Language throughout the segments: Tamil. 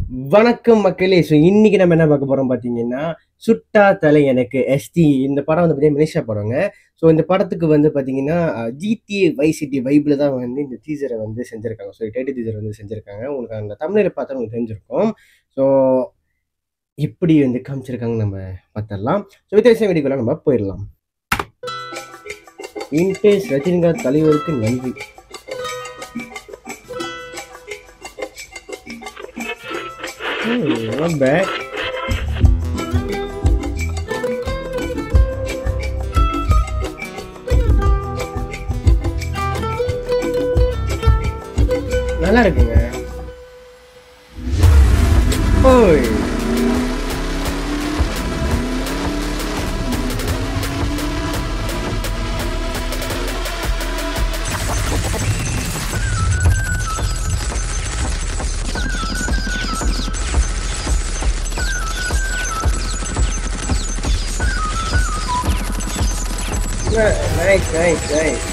வணக்கம் மக்களே ஸோ இன்னைக்கு நம்ம என்ன பார்க்க போறோம் பார்த்தீங்கன்னா சுட்டா தலை எனக்கு எஸ்டி இந்த படம் வந்து பார்த்தீங்கன்னா மலேசியா படங்க ஸோ இந்த படத்துக்கு வந்து பார்த்தீங்கன்னா ஜிடிஏ வை சிட்டி வைப்பில் தான் வந்து இந்த டீசரை வந்து செஞ்சுருக்காங்க ஸோ டைட்டில் டீசர் வந்து செஞ்சுருக்காங்க உங்களுக்கு அந்த தமிழில் பார்த்தா உங்களுக்கு தெரிஞ்சிருக்கும் ஸோ எப்படி வந்து காமிச்சிருக்காங்க நம்ம பார்த்துடலாம் ஸோ வித்தியாசம் வெடிக்கலாம் நம்ம போயிடலாம் வின்டேஜ் ரஜினிகாந்த் தலைவருக்கு நன்றி Hmm, not bad. நல்லா இருக்குங்க ஓய் nice, nice, nice.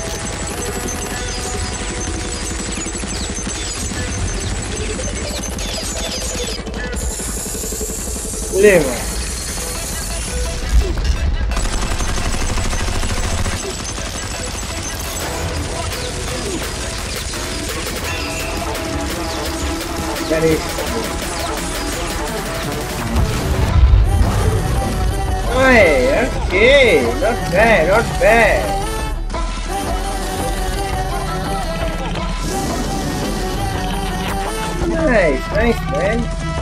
Leva. That is. Hey, okay, not bad, not bad. Nice, nice, man.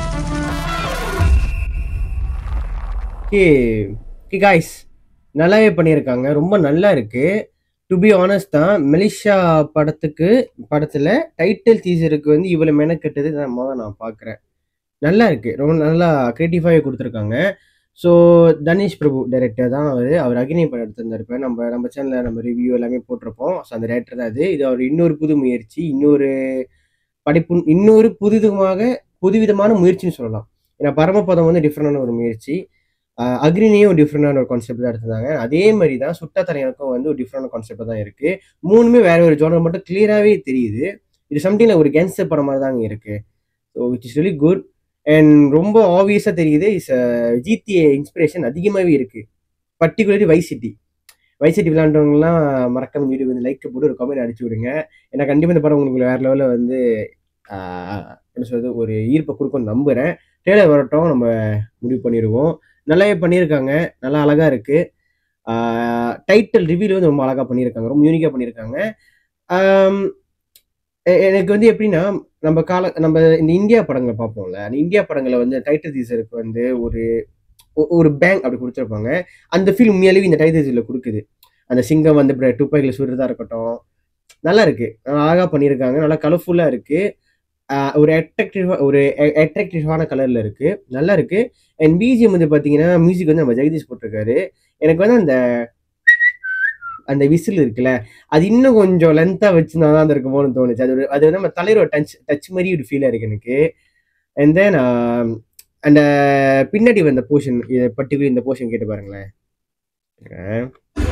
Okay, okay, guys. நல்லாவே பண்ணியிருக்காங்க ரொம்ப நல்லா இருக்கு டு பி ஆனஸ்ட் தான் மலேசியா படத்துக்கு படத்துல டைட்டில் டீசருக்கு வந்து இவ்வளவு மெனக்கெட்டது நான் முதல்ல நான் பார்க்குறேன் நல்லா இருக்கு ரொம்ப நல்லா கிரியேட்டிவாகவே கொடுத்துருக்காங்க ஸோ தனேஷ் பிரபு டைரக்டர் தான் அவர் அவர் அக்னி படம் எடுத்திருந்தாரு இப்போ நம்ம நம்ம சேனலில் நம்ம ரிவ்யூ எல்லாமே போட்டிருப்போம் ஸோ அந்த டேரக்டர் தான் அது இது அவர் இன்னொரு புது முயற்சி இன்னொரு படைப்பு இன்னொரு புதுவிதமாக புதுவிதமான முயற்சின்னு சொல்லலாம் ஏன்னா பரமபதம் வந்து டிஃப்ரெண்டான ஒரு முயற்சி அஹ் அக்னினியும் ஒரு டிஃப்ரெண்டான ஒரு கான்செப்ட் தான் எடுத்திருந்தாங்க அதே மாதிரி தான் சுட்டா தலைவனுக்கும் வந்து ஒரு டிஃப்ரெண்டான கான்செப்ட் தான் இருக்கு மூணுமே வேற ஒரு ஜோனர் மட்டும் கிளியராகவே தெரியுது இது சம்திங் ஒரு கேன்சர் படம் மாதிரி தாங்க இருக்கு so which is really good and ரொம்ப ஆப்வியஸாக தெரியுது இஸ் ஜிடிஏ இன்ஸ்பிரேஷன் அதிகமாகவே இருக்கு particularly Vice City Vice City விளையாண்டவங்கலாம் மறக்காம வீடியோ வந்து லைக் போட்டு ஒரு கமெண்ட் அடிச்சு விடுங்க ஏன்னா கண்டிப்பாக இந்த படம் உங்களுக்கு வேற லெவலில் வந்து ஆஹ், என்ன சொல்றது ஒரு ஈர்ப்பை கொடுக்கும்னு நம்புகிறேன் டேலர் வரட்டும் நம்ம முடிவு பண்ணிடுவோம் நல்லாவே பண்ணியிருக்காங்க நல்லா அழகா இருக்கு டைட்டில் ரிவ்யூல வந்து ரொம்ப அழகா பண்ணியிருக்காங்க ரொம்ப யூனிக்காக பண்ணியிருக்காங்க ஆம், எ- எனக்கு வந்து எப்படின்னா நம்ம கால நம்ம இந்த இந்தியா படங்களை பார்ப்போம்ல அந்த இந்தியா படங்களை வந்து டைட்டில் டீசருக்கு வந்து ஒரு ஒ- ஒரு பேங்க் அப்படி கொடுத்துருப்பாங்க அந்த ஃபீல் உண்மையாலேயே இந்த டைட்டில் டீசரில் கொடுக்குது அந்த சிங்கம் வந்து இப்படி துப்பாக்கியில் சுடுறதா இருக்கட்டும் நல்லா இருக்கு நல்லா அழகா பண்ணியிருக்காங்க நல்லா கலர்ஃபுல்லாக இருக்கு ஆஹ் ஒரு அட்ராக்டிவ் ஒரு அட்ராக்டிவான கலர்ல இருக்கு நல்லா இருக்கு அண்ட் பிஜிஎம் வந்து பாத்தீங்கன்னா மியூசிக் வந்து நம்ம ஜெகதீஷ் போட்டிருக்காரு எனக்கு வந்து அந்த அந்த விசில் இருக்குல்ல அது இன்னும் கொஞ்சம் லென்த்தா வச்சிருந்தா தான் இருக்குமோன்னு தோணுச்சு அது ஒரு அது வந்து நம்ம தலையோட டச் டச் மாதிரி ஒரு ஃபீலா இருக்கு எனக்கு அண்ட் தென் அந்த பின்னாடி வந்த போர்ஷன் பர்டிகுலர் இந்த போர்ஷன் கேட்டு பாருங்களேன் இருங்க.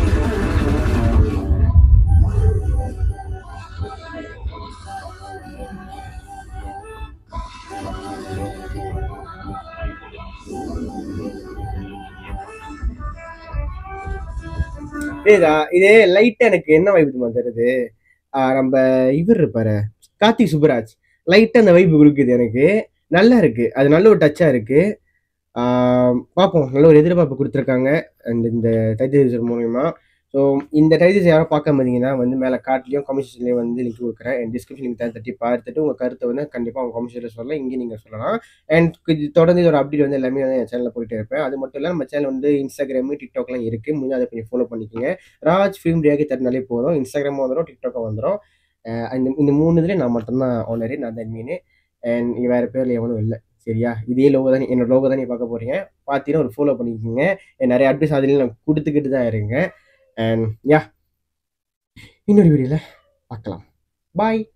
இதா இது லைட்டா எனக்கு என்ன வைப்பு தருது ஆஹ் நம்ம இவர் இருப்பாரு கார்த்திக் சுப்பராஜ் லைட்டா அந்த வைப்பு கொடுக்குது எனக்கு நல்லா இருக்கு அது நல்ல ஒரு டச்சா இருக்கு ஆஹ் பார்ப்போம் நல்ல ஒரு எதிர்பார்ப்பு கொடுத்துருக்காங்க அண்ட் இந்த டைட்டில் மூலயமா ஸோ இந்த டைட்டில்ஸ் யாரும் பார்க்காம இருந்தீங்கன்னா வந்து மேலே கார்ட்லையும் கமிஷன்லையும் வந்து லிங்க் கொடுக்குறேன் அண்ட் டிஸ்கிரிப்ஷன் லிங்க் தட்டி பார்த்துட்டு உங்கள் கருத்தை வந்து கண்டிப்பாக உங்கள் கமிஷனில் சொல்லலாம் இங்கே நீங்கள் சொல்லலாம் அண்ட் தொடர்ந்து ஒரு அப்டேட் வந்து எல்லாமே வந்து என் சேனலில் போயிட்டே இருப்பேன் அது மட்டும் இல்லை நம்ம சேனல் வந்து இன்ஸ்டாகிராமு டிக்டாக்லாம் இருக்குது முடிஞ்சா அதை கொஞ்சம் ஃபாலோ பண்ணிக்கோங்க ராஜ் ஃபிலிம் ரியாகி தட்டினாலே போதும் இன்ஸ்டாகிராமும் வந்துடும் டிக்டாக்கும் வந்துடும் அஹ் இந்த இந்த மூணு இதுலேயும் நான் மட்டும்தான் ஓனரு நான் தான் மீன் அண்ட் வேறு பேரில் எவனும் இல்லை சரியா இதே லோகோ தான் என்னோட லோகோ தான் நீ பார்க்க போறீங்க பார்த்தீங்கன்னா ஒரு ஃபாலோ பண்ணிக்கோங்க And நிறைய அட்வைஸ் அதுலேயும் நான் கொடுத்துக்கிட்டு தான் இருங்க அண்ட் யா இன்னொரு வீடியோவில் பார்க்கலாம் பாய்